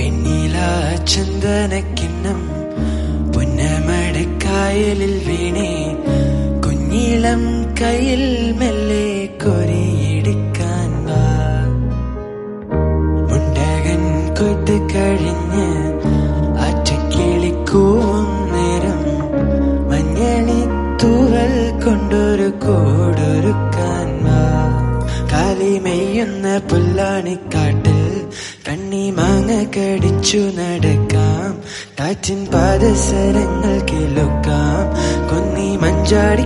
വെണ്ണില ചന്ദനക്കിണ്ണം പുന്നമടക്കായലിൽ വീണേ കുഞ്ഞിളം കയ്യിൽ മെല്ലെ കൊരിയെടുക്കാൻ വാ മുണ്ടകൻ കൊയ്ത്ത് കഴിഞ്ഞ് അറ്റക്കിളിക്കൂവും നേരം മഞ്ഞണി തൂവൽ കൊണ്ടൊരു കോടൊരുക്കാൻ വാ കാലിമെയ്യുന്ന പുല്ലാണിക്കാട്ടിൽ കണ്ണി മാങ്ങ കടിച്ചു നടക്കാം കാറ്റിൻ പാദസരങ്ങൾ കിലുക്കാം കൊന്നി മഞ്ചാടി